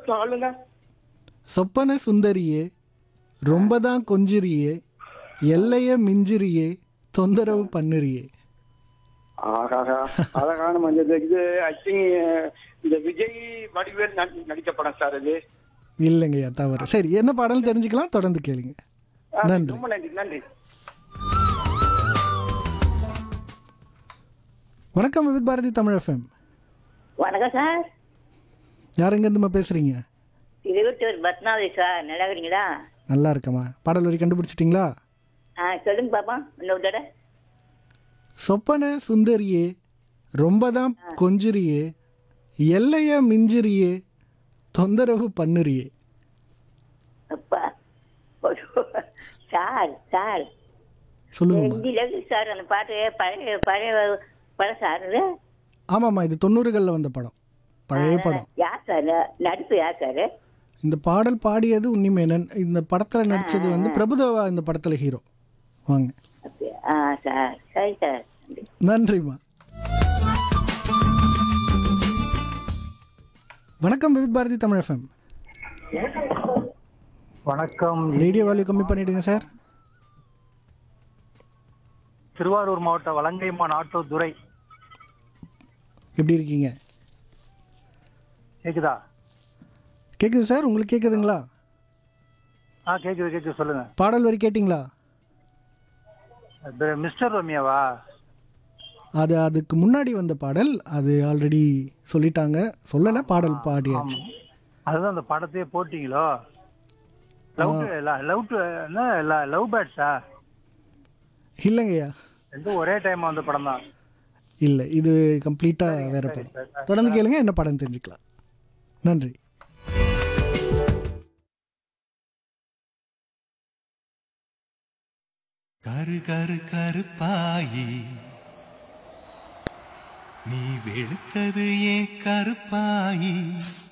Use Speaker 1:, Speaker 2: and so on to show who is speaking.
Speaker 1: சொல்லுங்க
Speaker 2: சொப்பன சுந்தரியே ரொம்ப தான் கொஞ்சிரியே எல்லைய மிஞ்சிரியே தொந்தரவு பண்ணுறியே
Speaker 1: ஆகாகா அழகான மஞ்சள் இது ஐ திங்க் இந்த விஜய் வடிவேல் நடி- நடித்த படம் சார் இது
Speaker 2: இல்லைங்கய்யா தவறு சரி என்ன பாடல் தெரிஞ்சுக்கலாம் தொடர்ந்து கேளுங்க
Speaker 1: ஆ,
Speaker 2: நன்றி.
Speaker 1: ரொம்ப நன்றி நன்றி
Speaker 2: வணக்கம் விவித் பாரதி தமிழ் எஃப்எம்
Speaker 3: வணக்கம் சார்
Speaker 2: யாருங்கேருந்துமா பேசுகிறீங்க
Speaker 3: திருவத்தூர் பத்மாவதி சார் நல்லா இருக்கிறீங்களா
Speaker 2: நல்லா இருக்கம்மா பாடல் வரி கண்டுபிடிச்சிட்டிங்களா
Speaker 3: ஆ சொல்லுங்க பாப்பா இன்னொரு தடவை
Speaker 2: சொப்பன சுந்தரியே ரொம்ப தான் கொஞ்சிரியே எல்லைய மிஞ்சிரியே தொந்தரவு பண்ணுறியே
Speaker 3: அப்பா சார் சார்
Speaker 2: சொல்லுங்கம்மா
Speaker 3: ஹிந்தியில் இருக்கு சார் அந்த பாட்டு பழைய பழைய படம் சார் இது
Speaker 2: ஆமாம்மா இது தொண்ணூறுகளில் வந்த படம் பழைய படம்
Speaker 3: யார் சார் ந- நடிப்பு யார் சார்
Speaker 2: இந்த பாடல் பாடியது உன்னிமேனன் இந்த படத்தில் நடித்தது வந்து பிரபுதேவா இந்த படத்தில் ஹீரோ வாங்க
Speaker 3: அப்படியா ஆ சார் சரி சார் நன்றி.
Speaker 2: நன்றிம்மா வணக்கம் விவித் பாரதி தமிழ் எஃப்எம்
Speaker 4: வணக்கம்
Speaker 2: ரேடியோ வேல்யூ கம்மி பண்ணிடுங்க சார்
Speaker 4: திருவாரூர் மாவட்டம் வலங்கைமான் ஆட்டோ துரை
Speaker 2: எப்படி இருக்கீங்க
Speaker 4: கேக்குதா
Speaker 2: கேட்குது சார் உங்களுக்கு கேட்குதுங்களா
Speaker 4: ஆ கேக்குது கேக்குது சொல்லுங்க
Speaker 2: பாடல் வரி கேட்டிங்களா
Speaker 4: இது மிஸ்டர் ரம்யாவா
Speaker 2: அது அதுக்கு முன்னாடி வந்த பாடல் அது ஆல்ரெடி சொல்லிட்டாங்க சொல்லலை பாடல் பாடியாச்சு
Speaker 4: அதுதான் அந்த படத்தையே போட்டீங்களோ லவ் லவ் லவ் பேட்ஸா
Speaker 2: இல்லைங்கய்யா
Speaker 4: ரெண்டும் ஒரே டைம் வந்த படம் தான்
Speaker 2: இல்லை இது கம்ப்ளீட்டாக வேற படம் தொடர்ந்து கேளுங்க என்ன படம் தெரிஞ்சுக்கலாம் நன்றி
Speaker 5: கரு கரு கருப்பாயி நீ வெளுத்தது ஏன் கருப்பாயி